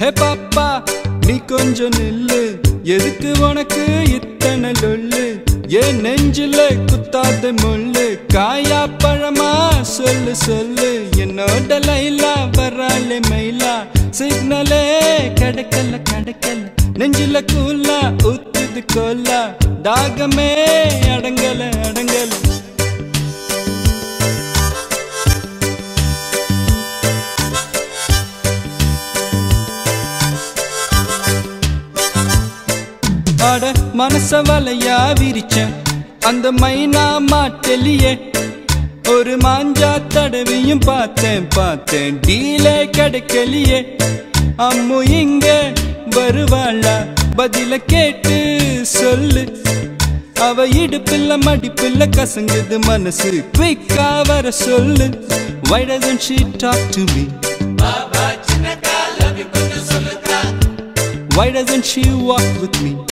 ஹே பாப்பா நீ கொஞ்சம் நில்லு எதுக்கு உனக்கு இத்தனை லொல்லு ஏன் நெஞ்சில குத்தாத முள்ளு காயா பழமா சொல்லு சொல்லு என்னோட லைலா வராலே மயிலா சிக்னலே கிடைக்கல கிடைக்கல நெஞ்சில கூலா ஊத்துது கோலா தாகமே அடங்கல அடங்கல அட மனச வலையா விரிச்சேன் அந்த மைனா மாட்டலியே ஒரு மாஞ்சா தடவியும் பார்த்தேன் பார்த்தேன் டீலே கிடைக்கலையே அம்மு இங்க வருவாளா பதில கேட்டு சொல்லு அவ இடுப்பில்ல மடிப்பில்ல கசங்குது மனசு குயிக்கா வர சொல்லு Why doesn't she talk to me? Why doesn't she walk with me?